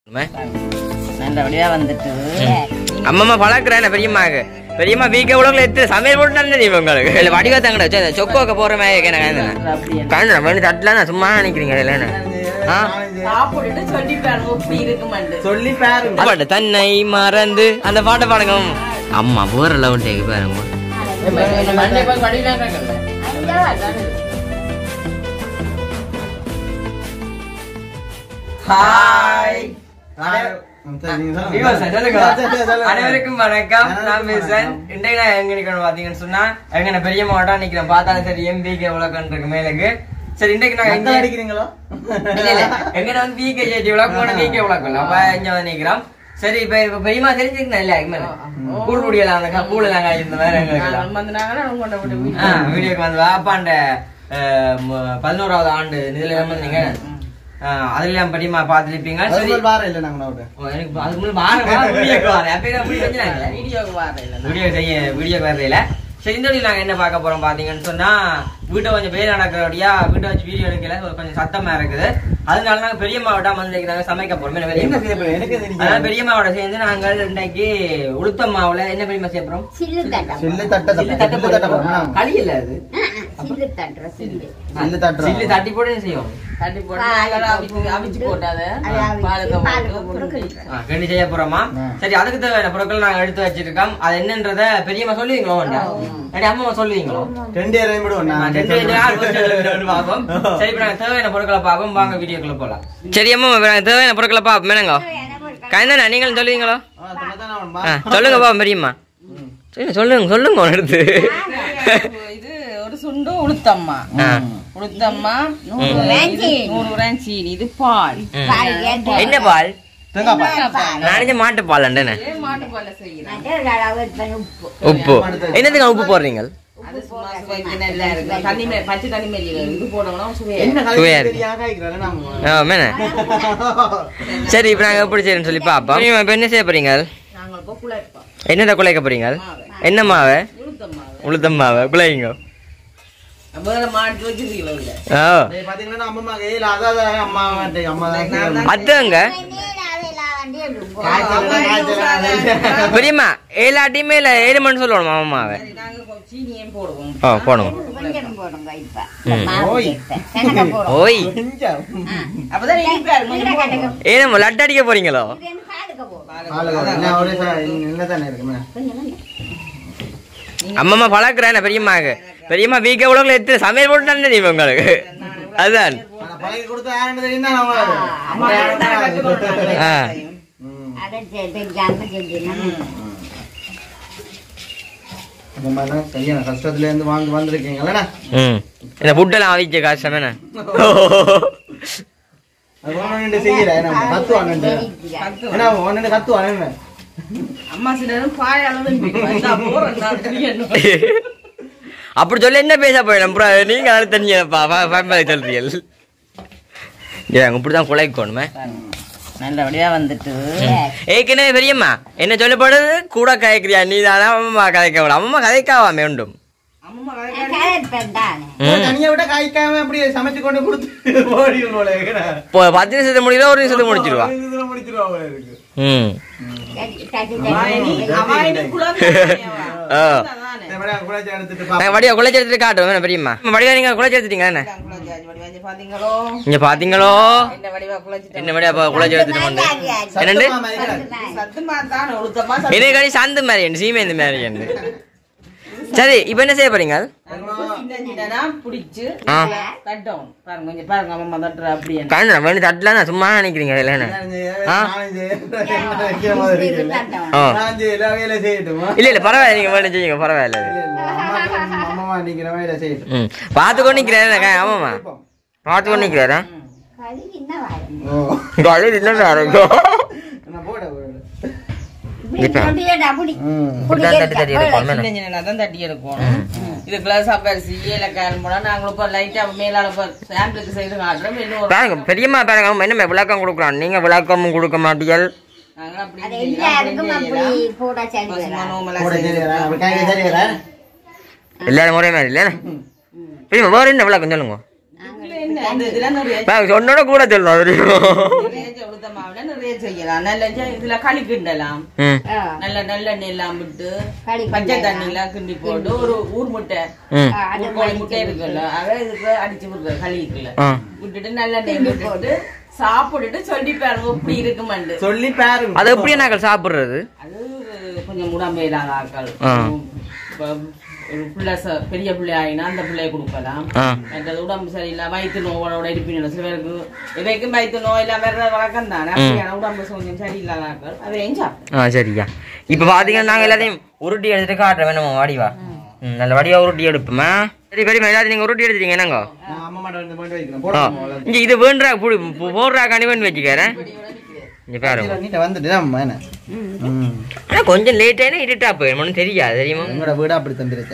நல்லபடியா வந்துட்டு அம்மம்மா பழக்கிறேன் பெரியம்மாக்கு பெரியம்மா வீக்க உலகில் எத்தனை சமையல் போட்டு நல்லது உங்களுக்கு இல்லை வடிவா தங்கடா சொக்கோக்க போகிற மாதிரி அப்படியே கண்ணு வேணும் தட்டலாம் நான் சும்மா நினைக்கிறீங்க இல்லைன்னு ஆ சாப்பிட்டுட்டு சொல்லிப்பாரு உப்பு இருக்குமாண்டு சொல்லி பாருங்க பாட்டு தன்னை மறந்து அந்த பாட்டை பாடுங்க அம்மா வேற லெவல் டேக்கு பாருங்க மண்டே போய் படிக்கிறாங்க ஹாய் சொல்லுங்க அனைவருக்கும் வணக்கம் நான் பேசுறேன் இன்றைக்கு நான் எங்க நிக்கணும் பாத்தீங்கன்னு சொன்னா எங்க நான் பெரிய மாவட்டம் நிக்கிறேன் பார்த்தாலும் சரி எம்பிக்கு எவ்வளவு இருக்கு மேலுக்கு சரி இன்றைக்கு நான் எங்க அடிக்கிறீங்களோ இல்ல இல்ல எங்க வந்து பிகே ஜேடி விளக்கு போன பிகே விளக்கு அப்ப இங்க வந்து நிக்கிறோம் சரி இப்ப இப்ப பெரியமா தெரிஞ்சுக்கணும் இல்ல அதுக்கு கூழ் குடியலாம் அந்த கூழ் எல்லாம் இந்த மாதிரி எங்களுக்கு வந்தாங்கன்னா கொண்ட விட்டு ஆ, வீடியோக்கு வந்து அப்பாண்ட பதினோராவது ஆண்டு நிதியில வந்து நீங்க ஆ, அதெல்லாம் படிமா பார்த்துருப்பீங்க சரி வாரம் இல்லை நாங்க நோட்டு ஓ, எனக்கு அதுக்கு முன்னாடி வார வாரம் வீடியோக்கு வரேன் அப்பயே வீடியோ செஞ்சாங்களே வீடியோக்கு வரல வீடியோ செய்ய வீடியோ வரல சரி இந்த வீடியோ நாங்க என்ன பார்க்க போறோம் பாத்தீங்கன்னு சொன்னா வீட்டை கொஞ்சம் பேர் நடக்கிறபடியா வீட்டை வச்சு வீடியோ எடுக்கல ஒரு கொஞ்சம் சத்தமா இருக்குது அதனால நாங்க பெரிய மாவட்டம் வந்து இன்னைக்கு நாங்க சமைக்க போறோம் என்ன பெரிய என்ன செய்ய போறீங்க? எனக்கு தெரியும். அதனால பெரிய மாவோட சேர்ந்து நாங்கள் இன்னைக்கு உளுத்த மாவுல என்ன பெரியமா சேர்ப்போம் சில்லு தட்டம் சில்லு தட்ட சில்லு தட்ட தட்டு தட்ட போறோம் களி இல்ல அது சில்லு தட்டுற சில்லு சில்லு தட்டுறோம். சில்லு தட்டி போட்டு என்ன செய்வோம் தட்டி போட்டு பால் நல்லா அவிச்சு அவிச்சு போட்டாத அதை அவிச்சு பாலுக்கு பாலுக்கு போட்டு போட்டு குடிப்பேன். ஆ, ரெண்டு செய்ய போறோமா ஆ. சரி அதுக்கு தேவையான பொருட்கள் நாங்க எடுத்து வச்சிருக்கோம் அது என்னன்றத பெரியம்மா சொல்லுவீங்களோ வேண்டாம் அம்மா சொல்லுவீங்களோ ரெண்டு இறையும் விடுவோம் ஆ, நான் ரெண்டு ரெண்டு நாள் first எடுத்து பார்ப்போம். சரி இப்ப நாங்க தேவையான பொருட்களை பார்ப்போம் வாங்க வீடியோக்குள்ள போலாம் சரி அம்மா இப்ப நாங்க தேவையான பொருட்களை பார்ப்போம் என்னங்க கந்தனா நீங்களும் சொல்லுவீங்களோ ஆ, சொன்னதான் நான் ஆ, வா. சொல்லுங்க பா பெரியம்மா சரி சொல்லுங்க சொல்லுங்க ஒண்ணு எடுத்து இது ஒரு சுண்டு உளுத்தம்மா ஆ. உளுத்தம்மா நூறு கிராம் சீனி. நூறு கிராம் சீனி இது பால் ம். பால் ஏத்த. என்ன பால் தேங்காய் பால். தேங்காய் பால். நானே மாட்டு பால் அண்டனே ஏன் மாட்டுப்பால்ல செய்யறேன் அது ஒரு அளவு பண்ணி உப்பு உப்பு என்னதுக்கு உப்பு போடுறீங்க அது சும்மா சுவைக்கு நல்லா இருக்கு தண்ணி மே- பச்சை தண்ணி மேல இது போட்டோம்னா சுவையா என்ன இருக்கும். சுவையா கலக்கி இருக்கு. தெரியாம காய்க்கிறாரு நாம. ஆ மேன சரி இப்ப நாங்க எப்படி செய்யறோம்னு சொல்லி பாப்போம் பெரியம்மா, இப்ப என்ன செய்ய போறீங்க நாங்க இப்போ குழைப்போம் என்னத குலைக்க போறீங்க மாவை. என்ன மாவு உளுத்தம்மாவை உளுத்தம் மாவு குலைங்க முதல்ல மாட்டு வச்சிருக்கீங்களா இல்ல ஓ டேய், பாத்தீங்கன்னா அம்மா ஏய் அதான் அதான் அம்மா டேய், அம்மா தான் அத்தங்க அதெல்லாம் வந்து எடுப்போம். காய்ச்சல் காய்ச்சல் பெரியம்மா ஏழாட்டியுமே இல்ல ஏழு மணி சொல்லணும் மாமாவை சரி, நாங்க கொஞ்சம் சீனியும் போடுவோம் ஓ போடுங்க கொஞ்சம் போடுங்க இப்ப ம். மாவு ஓய். சேர்த்து. கணக்க போடுங்க. ஓய் கொஞ்சம் அப்பதான் இனிப்பா இருக்கும். இதுல கொஞ்சம் கணக்கு போடுவோம். ஏன் லட்டு அடிக்க போறீங்களோ இது என்ன பாலுக்கு போடுங்க. ஆளுங்க என்ன ஒரே சா- என்ன தானே இருக்குமே கொஞ்சம் கொஞ்சம். அம்மம்மா பழக்கிறேன் பெரியம்மாக்கு பெரியம்மா வீக்க உலகில் எத்தனை சமையல் போட்டு நல்லது உங்களுக்கு அதுதான் ஆனா பழகி கொடுத்தா யாருன்னு தெரியும் தான் அவங்க அம்மா தான் கற்றுக் கொடுத்தாங்க. ஆ. ம். அதை செ- தெரியாம செஞ்சுக்கணும். இந்த மாதிரிலாம் சரியான கஷ்டத்துல இருந்து வாங்கி வந்திருக்கீங்களா ம் இந்த ஃபுட்டெல்லாம் அவிச்ச கஷ்டம் என்ன அது ஒன்று செய்யல நம்ம கத்துவான் தெரியுது. ஏன்னா ஒன்னு கத்துவான் அம்மா சில நேரம் பாய் அளவு இந்தா போறேன் நான் தெரியணும். அப்படி சொல்ல என்ன பேச போயிடும் அப்புறம் நீங்க அதை தெரிஞ்சப்பா ஃபேமிலி சொல்றீங்க ஏங்க இப்படிதான் குலைக்கணுமே நல்லபடியா வந்துட்டு ஏற்கனவே பெரியம்மா என்ன சொல்லப்படுது கூட கதைக்கிறியா நீ தானே அம்மா கதைக்க விட அம்மா கதைக்காவா வேண்டும் அம்மா நான் கலப்பேன் தானே. தனியா விட காய்க்காம அப்படி சமைச்சு கொண்டு கொடுத்து ஓடி போல இப்போ பத்து நிமிஷத்தை முடியல ஒரு நிமிஷத்தை முடிச்சிருவா முடிச்சிருவா போல இருக்கு ம் சரி, சரி, அவாயினி சரி. அவாயினி குழந்தை தானேவா? ஆ. அதானே. இந்த மாதிரி குழந்தை எடுத்துட்டு நாங்கள் பாப்போம். வடிவா குலைச்சி எடுத்துட்டு காட்டுவோம் என்ன பெரியம்மா வடிவா நீங்க குலைச்சி எடுத்துட்டீங்க என்ன குழந்தை ஆச்சு, வடி வந்து பாத்தீங்களோ இங்க பாத்தீங்களோ என்ன வடிவா குழச்சிட்டேன் என்ன வடிவா குலைச்சி எடுத்துட்டு வந்து என்னண்டு சத்தமா மதிக்கிறாரு. சத்துமா தான் உளுத்தமா இதே கடி சாந்து மாதிரி என்ன சீமை இந்த மாதிரி என்ன சரி இப்போ என்ன செய்ய போறீங்க சின்னனா புடிச்சு ஆ. தட்டவும் பாருங்க கொஞ்சம் பாருங்க அம்மா தட்டுற அப்படியே கண்ணு வேணும் தட்டலாம் நான் சும்மா நினைக்கிறீங்க இல்லை என்ன ஆ? நாலஞ்சு என்ன வைக்கிற மாதிரி இருக்குல்ல? ஆ நாலஞ்சு எல்லா வேலையும் செய்யட்டுமா? இல்ல இல்ல பரவாயில்ல நீங்க வேணும் செய்யுங்க பரவாயில்ல இல்ல, இல்ல, அம்மா அம்மாவா நிக்கிற வேலை செய்யட்டும். ம் பார்த்து கொண்டு நிற்கிறாரு ஆமாம்மா பார்த்து கொண்டு நிற்கிறாரா களி என்ன வாரம்? ஓ. காலையில் என்ன இருக்கும் நான் போட, போட. இப்படி இப்ப. கொட்டியடா, அப்படி. ம் இப்படி இப்படிதான் தட்டி எடுத்தா தட்டி எடுப்போம் சின்ன சின்ன தான் தட்டி எடுக்கணும் இது கிளாஸ் அரிசி ஏலக்காய் போனா நாங்களும் இப்போ லைட்டா மேலால இப்போ சாம்பிளுக்கு செய்து காட்டுறோம் இன்னும் ஒரு பாருங்க பெரியம்மா பாருங்க அவங்க என்ன விளக்கம் கொடுக்குறான் நீங்க விளக்கமும் கொடுக்க மாட்டீர்கள் நாங்க அப்படி அது செய்யலாம், எல்லாருக்கும் அப்படி அப்படி செய்யலாம். போட சரி சும்மா வராது. normal ஆ போட செய்யலாம். சரியாரா? அப்படி காய்க்க சரியாரா? எல்லாரும் முறைய மாதிரி இல்லையா பெரியம்மா வேற என்ன விளக்கம் சொல்லுங்க இதுல என்ன? இந்த இதுல நூறு பாருங்க, சொன்னோட கூட சொல்லணும் தெரியும் அரைச்ச உளுத்த மாவுல நிறைய செய்யலாம் நல்ல செ- இதுல களி கிண்டலாம் ம் ஆ, நல்ல நல்லெண்ணெய் எல்லாம் விட்டு களி பச்சை கிண்டலாம். தண்ணி எல்லாம் கிண்டி போட்டு ஒரு ஊர் முட்டை ம் ஆ, அது ஊர் கோழி மாதிரி முட்டை இருக்குல்ல அதை இதுக்கு அடிச்சு விடுற களிக்குள்ள ஆ விட்டுட்டு நல்லெண்ணெய் விட்டுட்டு சாப்பிட்டுட்டு சொல்லி பாருங்க இப்படி இருக்குமாண்டு சொல்லி பாருங்க அது எப்படி நாங்கள் சாப்பிடுறது அது கொஞ்சம் உடம்பு இல்லாத ஆட்கள் ஆ. இப்ப ஒரு பிள்ளை ச- பெரிய பிள்ளை ஆயினா அந்த பிள்ளைய கொடுக்கலாம் ஆ மற்றது உடம்பு சரியில்லை வயிற்று நோவோட இருப்பினும் சில பேருக்கு இவைக்கும் வயிற்று நோய் எல்லாம் வேற வழக்கம் தானே அப்படியான உடம்பு கொஞ்சம் சரியில்லாத ஆட்கள் அதையும் சாப்பிடும் ஆ சரியா இப்போ பார்த்தீங்கன்னா நாங்கள் எல்லாத்தையும் உருட்டி எடுத்துட்டு காட்டுறோம் வேணுமா வாடிவா ம் நல்ல வடிவா உருட்டி எடுப்போமா சரி பெரியமா எல்லாத்தையும் நீங்கள் உருட்டி எடுத்துட்டீங்க என்னங்க நான் அம்மா மாட்ட வந்து போயிட்டு வைக்கிறேன் ஆ போடுறோம் இங்கே இது வேண்டா புடி போடுறா கண்டிப்பாக வச்சுக்கிறேன் இங்கே பாருங்க நீட்ட வந்துட்டு அம்மா என்ன ம் ஆனால் கொஞ்சம் லேட் ஆயினா இருட்டா போயிடும் ஒன்றும் தெரியாது தெரியுமா உங்களோட வீடு அப்படி தந்துருச்சு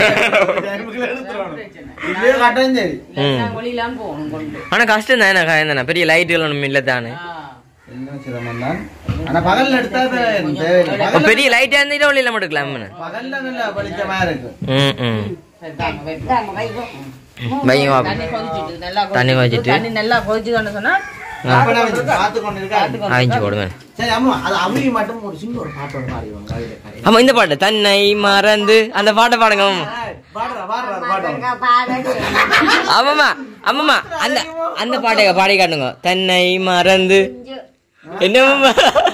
இப்படியே காட்டும் சரி எல்லாம் வெளியெல்லாம் போகணும் கொண்டு ஆனால் கஷ்டம் தான் எனக்கு என்ன பெரிய லைட்டுகள் ஒன்றும் இல்லை தானே ஆ. என்ன சிரமம் தான் ஆனா பகல்ல எடுத்தா அது தேவையில்லை அப்ப பகல்ல- பெரிய லைட்டாக இருந்தாலும் ஒளியில் மட்டும் இருக்கலாம்னு பகல்ல நல்ல வெளிச்சமா இருக்கு ம் ம் சரி, தாங்க, வைப்போம். இந்தாங்க, வைப்போம். பையன் தண்ணி கொதிச்சிட்டு நல்லா தண்ணி கொதிச்சிட்டு, கொதிச்சிட்டு. தண்ணி நல்லா கொதிச்சுதுன்னு சொன்னா அப்ப நான் வச்சு பார்த்து கொண்டு இருக்கேன் ஆயிஞ்சு போடுவேன் சரி அம்மா அது அவங்க மட்டும் ஒரு சின்ன ஒரு பாட்டோட பாடிவாங்க ஆமா இந்த பாட்டு தன்னை மறந்து அந்த பாட்டை பாடுங்க ஆமாம் பாடுறா பாடுறா பாடுறா இங்க பாருங்க. ஆமாம்மா ஆமாம்மா அந்த அந்த பாட்டை பாடி காட்டுங்க தன்னை மறந்து என்னம்மா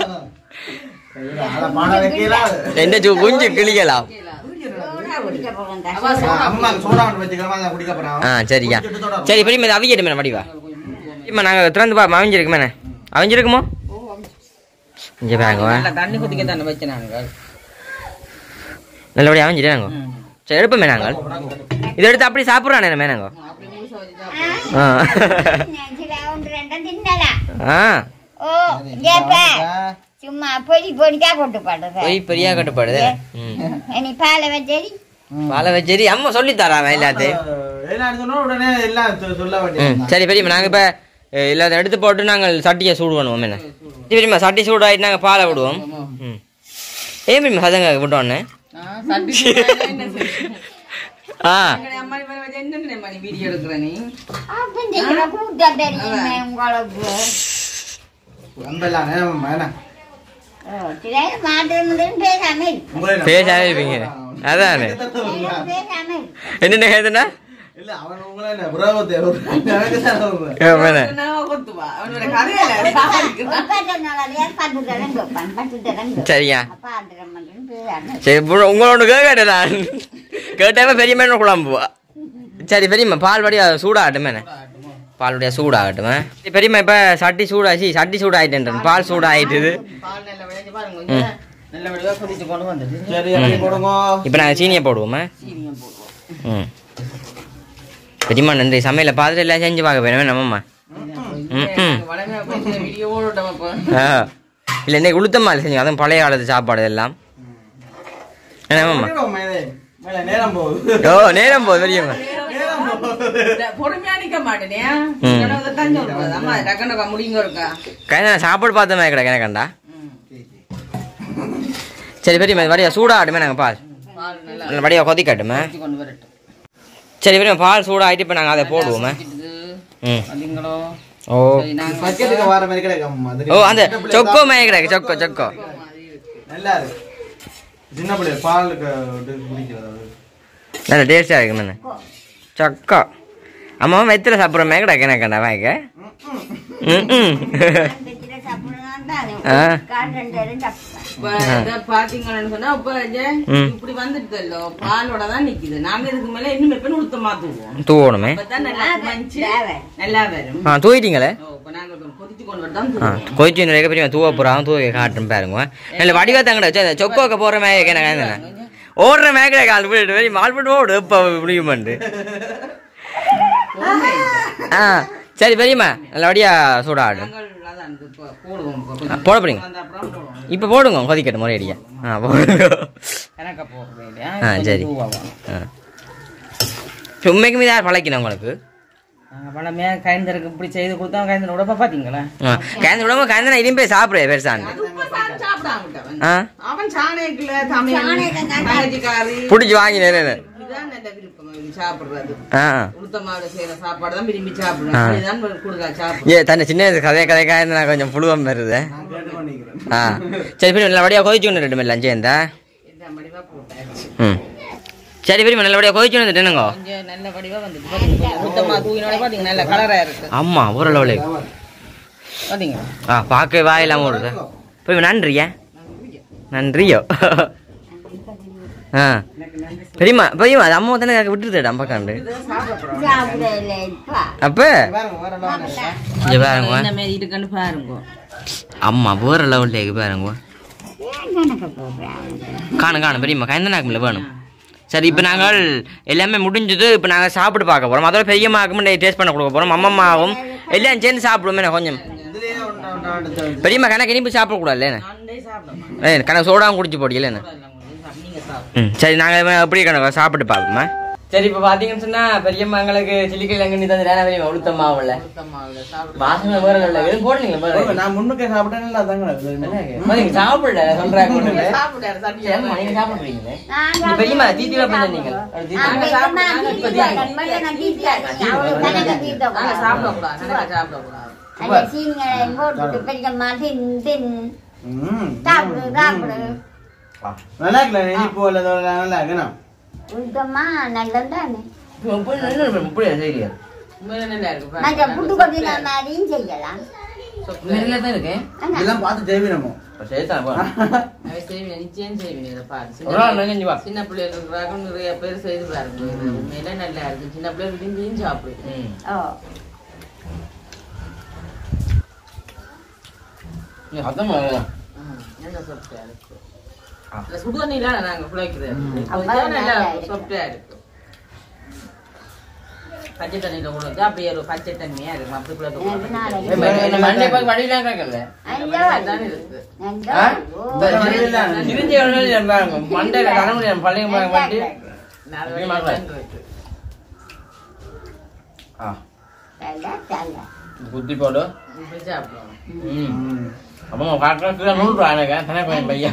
அத பாட வைக்கலாம் என்ன சு- குஞ்சு கிளிக்கலாம் சோடா குடிக்க போறோம் தான். அவ சோடா அம்மா சோடா ஒன்று வச்சுக்கலாம் அதை குடிக்க போறான் ஆ சரியா சரி பெரிய அவிக்கிட்டு மேடம் வடிவா இப்போ நாங்கள் திறந்து பா அவிஞ்சிருக்கு மேனே அவிஞ்சிருக்குமோ இங்கே பாருங்க நல்லா தண்ணி கொதிக்க தானே வச்சுனாங்க நல்லபடியாக அவிஞ்சிட்டு நாங்க சரி எடுப்போமே நாங்கள் இதை எடுத்து அப்படி சாப்பிட்றானே மேனாங்க அப்படி முழுசா வச்சு ஆ சில ஒன்று ரெண்டும் தின்னலாம். ஆ ஓ இங்கேப்ப. சும்மா பொடி பொடிக்கா கொண்டு பாடுற போய் பெரியா கட்டுப்பாடு ம் நீ பாலை வச்சேரி பாலை வச்சேரி அம்மா சொல்லி தரான் எல்லாத்தையும் எல்லாம் சொன்னா உடனே எல்லாம் சொ- சொல்ல ம் வேண்டியது சரி பெரியம்மா நாங்கள் இப்போ எல்லாத்தையும் எடுத்து போட்டு நாங்கள் சட்டியை சூடு பண்ணுவோம் என்ன சரி பெரியம்மா சட்டி சூடாகிட்டு நாங்கள் பாலை விடுவோம் ம் ஏன் பெரியம்மா சதங்க விட்டோன்னே ஆ, சட்டி சூடானா என்ன செய்ய? ஆ எங்கட அம்மா இவனை வச்சு என்னன்னு அம்மா நீ வீடியோ எடுக்கிற நீ அப்படிங்கிற கூட்டம் தெரியுமே உங்களுக்கு அம்பெல்லாம் என்ன ஓ, சில மாட்டுன்னு பேசாம இரு. பேசாம இருப்பீங்க அதானே பேசாம இரு. என்னென்ன கேதுன்னா இல்ல அவன் உங்களை என்ன உறவு தேவை எனக்கு தான் உறவு. மேனே சொன்னாவா கொத்துவா அவனோட கதையில சாதிக்கிறான் ஒப்பற்ற நாளாலையா பத்து தரம் கேட்பான், பத்து தரம் கேட்பான். சரியா அப்பா அந்த ரம்மன் பேசாம இரு. சரி இப்போ உங்களோட கேட்கட்டேன் நான் கேட்டாம பெரிய மேன குழம்புவா சரி பெரியம்மா பால் வடி சூடாகட்டும் மேனே பால் வடியா சூடாகட்டும் சரி பெரியம்மா இப்போ சட்டி சூடாச்சு சட்டி சூடாயிட்டேன் பால் சூடாயிட்டுது பால் நல்ல விளைஞ்சு பாருங்க கொஞ்சம் நல்ல வடிவா கொதிச்சு கொண்டு வந்துட்டு சரி அப்படி கொடுங்க இப்போ நாங்கள் சீனியை போடுவோமா சீனியம் போடுவோம் ம் பெரியம்மா நன்றி சமையலை பார்த்துட்டு எல்லாம் செஞ்சு பார்க்க போயிடுவேன் நம்மம்மா ம் ம் வளமையா போய் வீடியோ ஓடட்டும் அப்போ ஆ இல்லை இன்னைக்கு உளுத்தம்மா செஞ்சு அதுவும் பழைய காலத்து சாப்பாடு எல்லாம் என்னம்மா கொடுங்க, மேலே. மேலே நேரம் போகுது ஓ நேரம் போகுது பெரியம்மா பொறுமையா நிக்க மாட்டேனே ம். தான் சொல்றது அம்மா டக்குனக்கா முடிங்க இருக்கா கண்ணா சாப்பாடு பார்த்த மாதிரி கிடக்கு கண்டா ம். சரி பெரியம்மா இது வடியா சூடாகட்டுமே நாங்கள் பால் பால் நல்லா நல்ல வடியா கொதிக்கட்டுமே கொதிச்சு கொண்டு வரட்டும் சரி பெரியம்மா பால் சூடாகிட்டு இப்போ நாங்கள் அதை போடுவோமே இது ம் அதுங்களோ ஓ சரி நாங்க பக்கத்துக்கு வர மாதிரி கிடைக்கும் அம்மா. அது ஓ அந்த சின்ன பிள்ளை சொக்கோ மாதிரி கிடக்கு சொக்கோ சொக்கோ நல்லா இருக்கு சின்ன பிள்ளை பாலுக்கு விட்டு குடிக்கிறது நல்ல டேஸ்டாக இருக்கு மேலே சொக்கோ அம்மா வெத்தில சாப்பிட்ற மாதிரி கிடக்கு எனக்கு கண்டா வாய்க்க ம் ம் அந்த சில சாப்பிடணும் தானே. ஆ. காட்டன் தரம் சாப்பிடுவேன். இப்ப இத பாத்தீங்கன்னு சொன்னா இப்ப இது ம். இப்படி வந்துட்டല്ലോ பாலோட தான் நிக்குது நாங்க இதுக்கு மேல இன்னும் எப்ப உளுத்த மாத்துவோம் தூவணுமே அப்பதான் நல்லா மஞ்சு தேவை. நல்லா வரும் ஆ தூயிட்டீங்களே ஓ, இப்ப நாங்க இப்ப கொதிச்சு கொண்டு வரதான் ஆ தூவோம். கொதிச்சு நிறைய பெரிய தூவ போகிறான் தூவ காட்டுன்னு பாருங்க நல்ல வடிவா தங்கட சொக்கோக்க போகிற மாதிரி எனக்கு ஓடுற மேக்கடை கால் போயிட்டு வெறி மால் போட்டு ஓடு இப்போ முடியுமாண்டு ஆ சரி பெரியம்மா நல்லபடியா சூடாடு நாங்கள் அதான் இது இப்ப போடுவோம் இப்ப கொஞ்சம் போட போறீங்க வந்த அப்புறம் போடுவோம் இப்போ போடுங்க கொதிக்கட்டும் முறையடியா ஆ போடுங்க எனக்கா போடுறேன் இல்லையா ஆ சரி ஆ இப்போ உண்மைக்குமே தான் பழக்கணும் உங்களுக்கு பழமையா கைந்தருக்கு இப்படி செய்து கொடுத்தா கைந்தர் உடப்ப பாத்தீங்களா ஆ கேந்த விடாம கேந்த இனிமே போய் சாப்பிடுறேன் பெருசாண்டு அது உப்ப சாப்பிட்டு சாப்பிடாம விட்டவன். ஆ அவன் சாணேக்குல தமிழ் தங்கச்சிக்காரி பிடிச்சி வாங்கி நேரம் இதுதான் நல்ல விருப்பம் சாப்பிடுறது ஆ உளுத்த மாவுல செய்யற சாப்பாடு தான் விரும்பி சாப்பிடுறேன் ஆ. அதுதான் கொடுக்க சாப்பிடுறேன் ஏ தன்னை சின்ன வயசு கதைய கதைக்காக இருந்து நான் கொஞ்சம் புழுவம் வருது நான் கேட்டு பண்ணிக்கிறேன் ஆ சரி பெரியம்மா நல்லபடியாக கொதிச்சு ஒன்று ரெண்டு மேலே சேர்ந்தா இந்த வடிவா போட்டாச்சு ம் சரி பெரியம்மா நல்லபடியாக கொதிச்சு வந்துட்டு என்னங்கோ கொஞ்சம் நல்ல வடிவா வந்துட்டு பாத்தீங்க உளுத்தமா தூக்கினோட பாத்தீங்க நல்ல கலரா இருக்கு ஆமா ஓரளவுல பாத்தீங்க ஆ பார்க்க வாயில்லாம வருது போய் நன்றியா நன்றியோ ஆ பெரியம்மா பெரியம்மா அது அம்மா தானே விட்டுருதேடா அம்மா காண்டு சாப்பிடல இப்ப அப்ப பாருங்க வேற level. இங்க பாருங்க இந்த மாதிரி இருக்குன்னு பாருங்க அம்மா வேற லெவல்ல இருக்கு பாருங்க ஏன் கணக்கு போடுறாங்க காணும் காணும் பெரியம்மா கைந்த நாக்குமில்ல வேணும் சரி இப்போ நாங்கள் எல்லாமே முடிஞ்சது இப்போ நாங்கள் சாப்பிட்டு பார்க்க போகிறோம் அதோட பெரியம்மாவுக்கும் டேஸ்ட் பண்ண கொடுக்க போகிறோம் அம்மம்மாவும் எல்லாம் சேர்ந்து சாப்பிடுவோமே கொஞ்சம் இதுலயே ஒன்றா ஒன்றா எடுத்து பெரியம்மா கணக்கு இனிப்பு சாப்பிடக்கூடாது நானே சாப்பிடமா ஏ கணக்கு சோடாவும் குடிச்சு போட்டீங்களே நீங்க சாப்பிடுங்க ம் சரி நாங்கள் எப்படி கணக்கு சாப்பிட்டு பார்ப்போமா சரி இப்போ பார்த்தீங்கன்னு சொன்னால் பெரியம்மா எங்களுக்கு சிலிக்கிழங்கு நீ தந்து பெரியம்மா உளுத்த மாவுல உளுத்தமாவுல சாப்பிடுங்க வாசனை வேற இல்லை எதுவும் போடலீங்களா ஓ, வேற நான் முன்னுக்கே சாப்பிட்டேன் நல்லா தாங்க நீங்க சாப்பிடல சொல்றாங்க சாப்பிடாரு ஏம்மா, நீங்க சாப்பிடுறீங்களே நான் நீ பெரியம்மா தீத்தி வைப்பேன் நீங்க நாங்க சாப்பிடுங்க. எல்லாம் நாங்க தீர்த்து வைக்கணும். நான் தீர்த்து வைக்கணும். அவளுக்கு கணக்கு தீர்த்து நாங்க வைக்கணும். சாப்பிடக்கூடாது நாங்க சாப்பிடக்கூடாது அந்த சீனிகளை போட்டுட்டு பெரியம்மா தின் தின் ம். சாப்பிடு சாப்பிடு நல்லா இருக்குல்ல இனிப்பு உள்ளது நல்லா இருக்குண்ணா உளுத்தம்மா நல்லதானே சரியா உண்மையில நல்லா இருக்கு பாருங்க. மற்ற புட்டு கொட்டின மாதிரியும் செய்யலாம் நிறைய தான் இருக்கேன் இதெல்லாம் பார்த்து தேவி நம்ம சரி தான் போ. அவை செய்வீங்க, நிச்சயம் செய்வீங்க இதை பாரு. சின்ன ஒரு நாள் பிள்ளை- நனைஞ்சு வா. சின்ன பிள்ளைகள் இருக்கிறாங்க நிறைய பேர் செய்து பாருங்க இது உண்மையில நல்லா இருக்கு சின்ன பிள்ளைகள் விரும்பியும் சாப்பிடுது ம். ஓ நீ சத்தம் போடாத. நல்ல சொப்டா இருக்கு ஆ. இல்ல சுடு தண்ணியில நாங்க குழைக்கிறது அவ்வளவு நல்லா நல்லா இருக்கு. சொப்டா இருக்கு பச்சை தண்ணியில கொடுத்து அப்படியே ஒரு பச்சை தண்ணியா இருக்கும் அப்படி எனக்கு குழைக்க நாளைக்கு ஏய், ம- இந்த மண்டை பார்க்க வடியெல்லாம் கேட்கல. தான் இருக்கு ஆ? நல்ல இந்த வடிவில் தான். சிரிஞ்ச உடனே என் பாருங்க, மண்டையில தலைமுடி என் பள்ளிக்கு போய் வந்து, நாலு அப்படியே வழி மாட்டல. தான் இருக்கு ஆ, நல்ல நல்ல குத்தி போடு இப்படி சாப்பிடுவோம் ம். ம். அப்போ காட்டுற கீழே நூறு ரூபா எனக்கு தனக்கு என் பையன்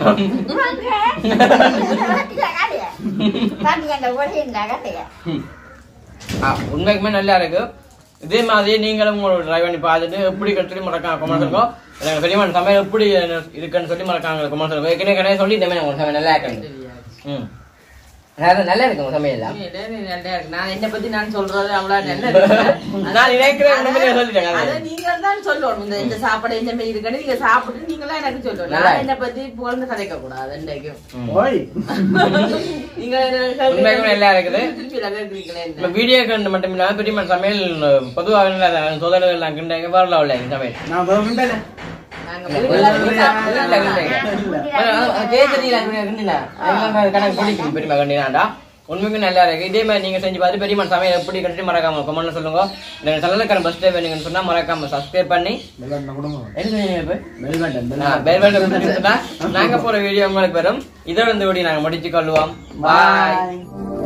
பாத்தீங்க ஒரே நகத்தைய ஆ, உண்மைக்குமே நல்லா இருக்கு இதே மாதிரி நீங்களும் உங்களோட ட்ரை பண்ணி பார்த்துட்டு எப்படி கற்றுட்டு மறக்காம கமெண்ட் இருக்கும் எனக்கு பெரியமான சமையல் எப்படி இருக்குன்னு சொல்லி மறக்காம கமெண்ட் சொல்லுங்க ஏற்கனவே கிடையாது சொல்லி இந்த மாதிரி உங்க சமையல் நல்லா இருக்கு தெரியாது ம் நல்லா நல்லா இருக்கு உங்க சமையல் எல்லாம் உண்மையிலே நல்லா இருக்கு. நான் என்னை பத்தி நான் சொல்றது அவ்வளவு நல்லா இருக்கு. நான் நினைக்கிறேன் அதை- உண்மையிலே சொல்லிட்டேன் அதை அது. நீங்கள் தான் சொல்லணும். இந்த இந்த சாப்பாடு இந்த மாதிரி இருக்குன்னு நீங்க சாப்பிட்டு நீங்களா எனக்கு சொல்லணும். நல்லா நான் என்னை பத்தி புகழ்ந்து கதைக்க கூடாது என்றைக்கும். ம். ஓய் நீங்க என்ன உண்மைக்குமே நல்லா இருக்குது. திருப்பி நகர்க்கிறீங்களே என்ன? இப்போ வீடியோ கண்டு மட்டும் இல்லாமல் பெரியமான சமையல் பொதுவாக சொதல் எல்லாம் கிண்ட வரல உள்ள சமையல் நான் கவர்மெண்ட் நாங்க இல்ல, வீட்டுல இல்ல, போய் இல்ல, சாப்பிட்டு இல்ல, இல்ல. கேசரியில கிண்டினா அதெல்லாம் கணக்கு பிடிக்கும் பெரியமா கண்டினாண்டா உண்மைக்கு நல்லா இருக்கு இதே மாதிரி நீங்க செஞ்சு பார்த்து பெரியமான சமையல் எப்படி கட்டி மறக்காம கமெண்ட்ல சொல்லுங்க இந்த சலனக்கான பஸ் ஸ்டே வேணுங்கன்னு சொன்னா மறக்காம சப்ஸ்கிரைப் பண்ணி குடும்பம் என்ன சொன்னீங்க இப்ப வெளிநாட்டு ஆ, bell button கொடுத்துட்டா நாங்க போற வீடியோ உங்களுக்கு வரும் இதோட இந்த வீடியோ நாங்க முடிச்சு கொள்வோம் பாய் பாய்